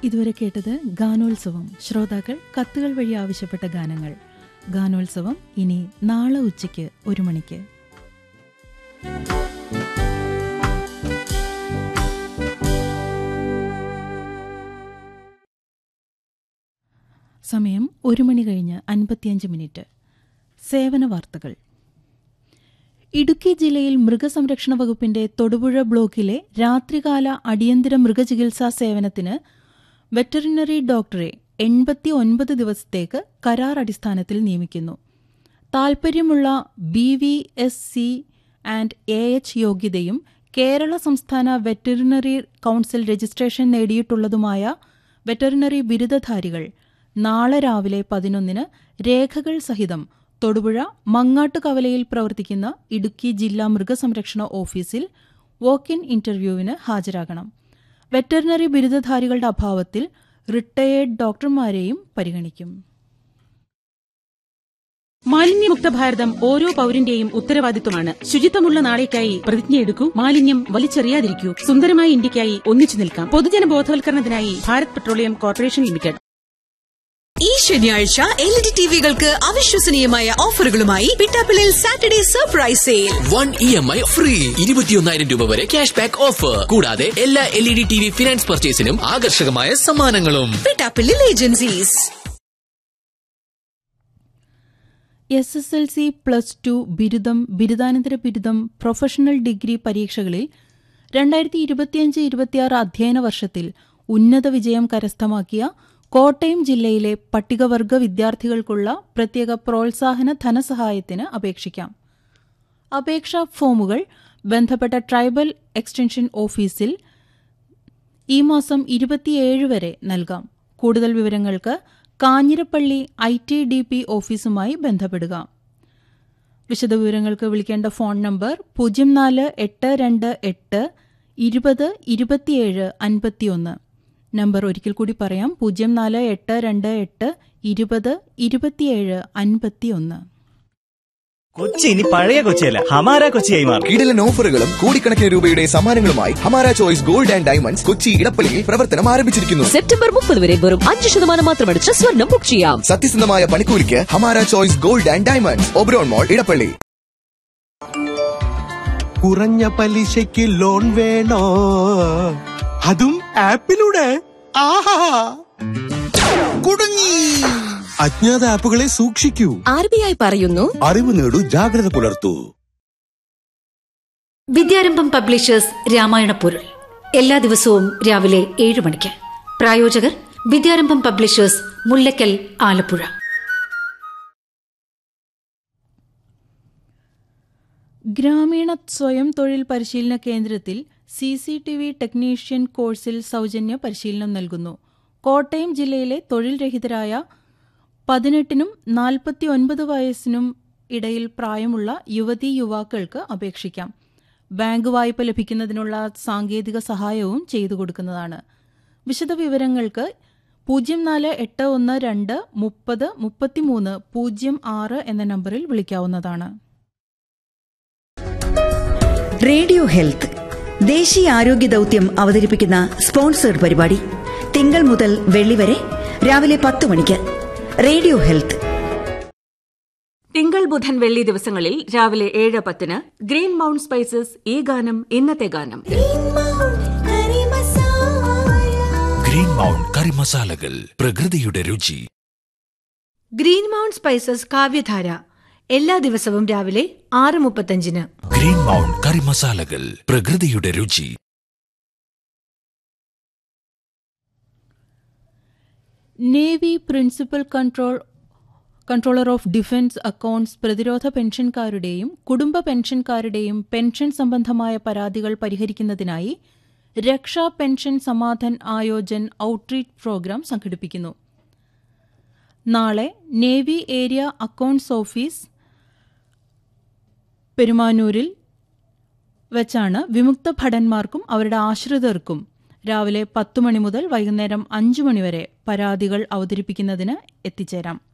ഇതുവരെ കേട്ടത് ഗാനോത്സവം ശ്രോതാക്കൾ കത്തുകൾ വഴി ആവശ്യപ്പെട്ട ഗാനങ്ങൾ ഗാനോത്സവം ഇനി നാളെ ഉച്ചയ്ക്ക് ഒരു മണിക്ക് സമയം ഒരു മണി കഴിഞ്ഞ് അൻപത്തിയഞ്ച് മിനിറ്റ് സേവന വാർത്തകൾ ഇടുക്കി ജില്ലയിൽ മൃഗസംരക്ഷണ വകുപ്പിന്റെ തൊടുപുഴ ബ്ലോക്കിലെ രാത്രികാല അടിയന്തര മൃഗചികിത്സാ സേവനത്തിന് വെറ്ററിനറി ഡോക്ടറെ എൺപത്തി ഒൻപത് ദിവസത്തേക്ക് കരാർ അടിസ്ഥാനത്തിൽ നിയമിക്കുന്നു താൽപ്പര്യമുള്ള B V S C and A H യോഗ്യതയും കേരള സംസ്ഥാന വെറ്ററിനറി കൗൺസിൽ രജിസ്ട്രേഷൻ നേടിയിട്ടുള്ളതുമായ വെറ്ററിനറി ബിരുദധാരികൾ നാളെ രാവിലെ പതിനൊന്നിന് രേഖകൾ സഹിതം തൊടുപുഴ മങ്ങാട്ടുകവലയിൽ പ്രവർത്തിക്കുന്ന ഇടുക്കി ജില്ലാ മൃഗസംരക്ഷണ ഓഫീസിൽ വോക്ക് ഇൻ ഇന്റർവ്യൂവിന് ഹാജരാകണം വെറ്ററിനറി ബിരുദധാരികളുടെ അഭാവത്തിൽ റിട്ടയേർഡ് ഡോക്ടർമാരെയും പരിഗണിക്കും മാലിന്യമുക്ത ഭാരതം ഓരോ പൌരന്റെയും ഉത്തരവാദിത്വമാണ് ശുചിത്വമുള്ള നാളേക്കായി പ്രതിജ്ഞയെടുക്കൂ മാലിന്യം വലിച്ചെറിയാതിരിക്കൂ സുന്ദരമായ ഇന്ത്യക്കായി ഒന്നിച്ചു നിൽക്കാം പൊതുജന ബോധവൽക്കരണത്തിനായി ഭാരത് പെട്രോളിയം കോർപ്പറേഷൻ ലിമിറ്റഡ് ഈ ശനിയാഴ്ച എൽ ഇ ഡി ടിവികൾക്ക് അവിശ്വസനീയമായ ഓഫറുകളുമായി പിട്ടാപ്പിളിൽ Saturday surprise sale one E M I free ഇരുപത്തിയൊന്നായിരം രൂപ വരെ ക്യാഷ് ബാക്ക് ഓഫർ കൂടാതെ എല്ലാ L E D T V finance പർച്ചേസിനും ആകർഷകമായ സമ്മാനങ്ങളും പിട്ടാപ്പിളിൽ agencies S S L C plus two ബിരുദം ബിരുദാനന്തര ബിരുദം പ്രൊഫഷണൽ ഡിഗ്രി പരീക്ഷകളിൽ രണ്ടായിരത്തി ഇരുപത്തിയഞ്ച് ഇരുപത്തിയാറ് അധ്യയന വർഷത്തിൽ ഉന്നത വിജയം കരസ്ഥമാക്കിയ കോട്ടയം ജില്ലയിലെ പട്ടികവർഗ വിദ്യാർത്ഥികൾക്കുള്ള പ്രത്യേക പ്രോത്സാഹന ധനസഹായത്തിന് അപേക്ഷിക്കാം അപേക്ഷാ ഫോമുകൾ ബന്ധപ്പെട്ട ട്രൈബൽ എക്സ്റ്റൻഷൻ ഓഫീസിൽ ഈ മാസം ഇരുപത്തിയേഴ് വരെ നൽകാം കൂടുതൽ വിവരങ്ങൾക്ക് Kanjirappally I T D P ഓഫീസുമായി ബന്ധപ്പെടുക വിശദവിവരങ്ങൾക്ക് വിളിക്കേണ്ട ഫോൺ നമ്പർ പൂജ്യം നാല് എട്ട് രണ്ട് എട്ട് ഇരുപത് ഇരുപത്തിയേഴ് അൻപത്തിയൊന്ന് നമ്പർ ഒരിക്കൽ കൂടി പറയാം പൂജ്യം നാല് എട്ട് രണ്ട് എട്ട് ഇരുപത് ഇരുപത്തിയേഴ് അൻപത്തിയൊന്ന് കൊച്ചി ഇനി പഴയ കൊച്ചിയല്ല ഹമാര കൊച്ചിയായി മാറും കിടിലൻ ഓഫറുകളും കോടിക്കണക്കിന് രൂപയുടെ സമ്മാനങ്ങളുമായി Hamara choice gold and diamonds Kochi ഇടപ്പള്ളിയിൽ പ്രവർത്തനം ആരംഭിച്ചിരിക്കുന്നു സെപ്റ്റംബർ മുപ്പത് വരെ വെറും അഞ്ച് ശതമാനം മാത്രമടിച്ച് സ്വർണം ബുക്ക് ചെയ്യാം സത്യസന്ധമായ പണിക്കൂലിക്ക് Hamara choice gold and diamonds Oberon mall Edappally കുറഞ്ഞ പലിശയ്ക്ക് ലോൺ വേണോ അതും ആപ്പിലൂടെ ആഹാ കുടുങ്ങി അജ്ഞാത ആപ്പുകളെ സൂക്ഷിക്കൂ ആർ ബി ഐ പറയുന്നു അറിവ് നേടൂ ജാഗ്രത പുലർത്തൂ വിദ്യാരംഭം പബ്ലിഷേഴ്സ് രാമായണ പൊരുൾ എല്ലാ ദിവസവും രാവിലെ ഏഴ് മണിക്ക് പ്രായോജകർ വിദ്യാരംഭം പബ്ലിഷേഴ്സ് മുല്ലക്കൽ ആലപ്പുഴ ഗ്രാമീണ സ്വയം തൊഴിൽ പരിശീലന കേന്ദ്രത്തിൽ C C T V technician കോഴ്സിൽ സൗജന്യ പരിശീലനം നൽകുന്നു കോട്ടയം ജില്ലയിലെ തൊഴിൽ രഹിതരായ പതിനെട്ടിനും നാൽപ്പത്തി ഒൻപത് വയസ്സിനും ഇടയിൽ പ്രായമുള്ള യുവതീ യുവാക്കൾക്ക് അപേക്ഷിക്കാം ബാങ്ക് വായ്പ ലഭിക്കുന്നതിനുള്ള സാങ്കേതിക സഹായവും ചെയ്തു കൊടുക്കുന്നതാണ് വിശദവിവരങ്ങൾക്ക് പൂജ്യം നാല് എട്ട് ഒന്ന് രണ്ട് മുപ്പത് മുപ്പത്തിമൂന്ന് പൂജ്യം ആറ് എന്ന നമ്പറിൽ വിളിക്കാവുന്നതാണ് റേഡിയോ ഹെൽത്ത് ദേശീയ ആരോഗ്യ ദൗത്യം അവതരിപ്പിക്കുന്ന സ്പോൺസേഡ് പരിപാടി തിങ്കൾ മുതൽ വെള്ളി വരെ രാവിലെ പത്ത് മണിക്ക് റേഡിയോ ഹെൽത്ത് തിങ്കൾ ബുധൻ വെള്ളി ദിവസങ്ങളിൽ രാവിലെ ഏഴ് പത്തിന് ഗ്രീൻ മൗണ്ട് സ്പൈസസ് ഈ ഗാനം ഇന്നത്തെ ഗാനം ഗ്രീൻ മൗണ്ട് കറി മസാലകൾ പ്രകൃതിയുടെ രുചി ഗ്രീൻ മൗണ്ട് സ്പൈസസ് കാവ്യധാര എല്ലാ ദിവസവും രാവിലെ ആറ് മുപ്പത്തഞ്ചിന് ഗ്രീൻ മൗണ്ട് കറി മസാലകൾ പ്രകൃതിയുടെ രുചി navy principal control controller of defence accounts പ്രതിരോധ പെൻഷൻകാരുടെയും കുടുംബ പെൻഷൻകാരുടെയും പെൻഷൻ സംബന്ധമായ പരാതികൾ പരിഹരിക്കുന്നതിനായി Raksha pension Samadhan Aayojan outreach program സംഘടിപ്പിക്കുന്നു നാളെ നേവി ഏരിയ അക്കൌണ്ട്സ് ഓഫീസ് പെരുമാനൂരിൽ വെച്ചാണ് വിമുക്ത ഭടന്മാർക്കും അവരുടെ ആശ്രിതർക്കും രാവിലെ പത്തു മണി മുതൽ വൈകുന്നേരം അഞ്ചു മണിവരെ പരാതികൾ അവതരിപ്പിക്കുന്നതിന് എത്തിച്ചേരാം